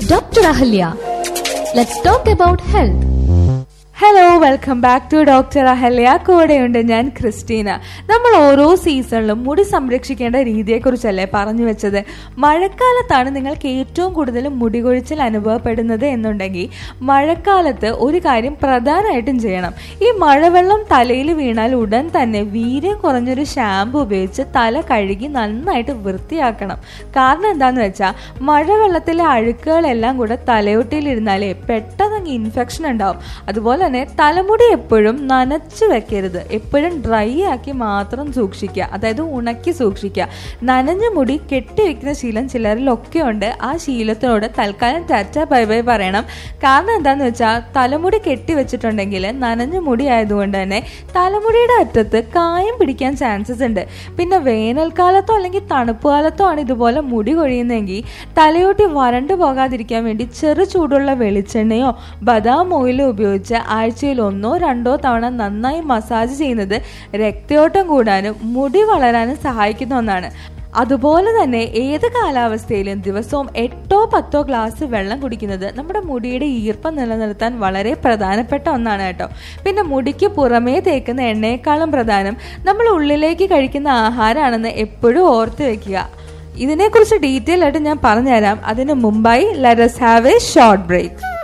Dr. Ahalya. Let's talk about health. Hello welcome back to doctor Ahalya കൂടെയുണ്ട് ഞാൻ Christina നമ്മൾ ഓരോ സീസണിലും മുടി സംരക്ഷിക്കേണ്ട രീതിയെക്കുറിച്ചല്ലേ പറഞ്ഞു വെച്ചത് മഴക്കാലത്താണ് നിങ്ങൾക്ക് ഏറ്റവും കൂടുതൽ മുടി കൊഴിച്ചിൽ അനുഭവപ്പെടുന്നത് എന്നുണ്ടെങ്കിൽ മഴക്കാലത്ത് ഒരു കാര്യം പ്രധാനമായിട്ടും ചെയ്യണം ഈ മഴവെള്ളം തലയിൽ വീണാൽ ഉടൻ തന്നെ വീര്യം കുറഞ്ഞൊരു ഷാമ്പു ഉപയോഗിച്ച് തല കഴുകി നന്നായിട്ട് വൃത്തിയാക്കണം കാരണം എന്താന്ന് വെച്ചാൽ മഴവെള്ളത്തിലെ അഴുക്കുകളെല്ലാം കൂടെ തലയൊട്ടിയിലിരുന്നാലേ പെട്ടെന്ന് ഇൻഫെക്ഷൻ ഉണ്ടാവും അതുപോലെ തന്നെ തലമുടി എപ്പോഴും നനച്ച് വെക്കരുത് എപ്പോഴും ഡ്രൈ ആക്കി മാത്രം സൂക്ഷിക്കുക അതായത് ഉണക്കി സൂക്ഷിക്കുക നനഞ്ഞ മുടി കെട്ടിവെക്കുന്ന ശീലം ചിലരിലൊക്കെ ഉണ്ട് ആ ശീലത്തിനോട് തൽക്കാലം ടാറ്റ ബൈ ബൈ പറയണം കാരണം എന്താന്ന് വെച്ചാൽ തലമുടി കെട്ടിവെച്ചിട്ടുണ്ടെങ്കിൽ നനഞ്ഞ മുടി ആയതുകൊണ്ട് തന്നെ തലമുടിയുടെ അറ്റത്ത് കായം പിടിക്കാൻ ചാൻസസ് ഉണ്ട് പിന്നെ വേനൽക്കാലത്തോ അല്ലെങ്കിൽ തണുപ്പ് കാലത്തോ ആണ് ഇതുപോലെ മുടി കൊഴിയുന്നതെങ്കിൽ തലയോട്ടി വരണ്ടു പോകാതിരിക്കാൻ വേണ്ടി ചെറു ചൂടുള്ള വെളിച്ചെണ്ണയോ ബദാം ഓയിലോ ഉപയോഗിച്ച് ആഴ്ചയിൽ ഒന്നോ രണ്ടോ തവണ നന്നായി മസാജ് ചെയ്യുന്നത് രക്തയോട്ടം കൂടാനും മുടി വളരാനും സഹായിക്കുന്ന ഒന്നാണ് അതുപോലെ തന്നെ ഏത് കാലാവസ്ഥയിലും ദിവസവും എട്ടോ പത്തോ ഗ്ലാസ് വെള്ളം കുടിക്കുന്നത് നമ്മുടെ മുടിയുടെ ഈർപ്പം നിലനിർത്താൻ വളരെ പ്രധാനപ്പെട്ട ഒന്നാണ് കേട്ടോ പിന്നെ മുടിക്ക് പുറമേ തേക്കുന്ന എണ്ണയെക്കാളും പ്രധാനം നമ്മൾ ഉള്ളിലേക്ക് കഴിക്കുന്ന ആഹാരമാണെന്ന് എപ്പോഴും ഓർത്ത് വെക്കുക ഇതിനെക്കുറിച്ച് ഡീറ്റെയിൽ ആയിട്ട് ഞാൻ പറഞ്ഞുതരാം അതിന് മുമ്പായി let's have a short break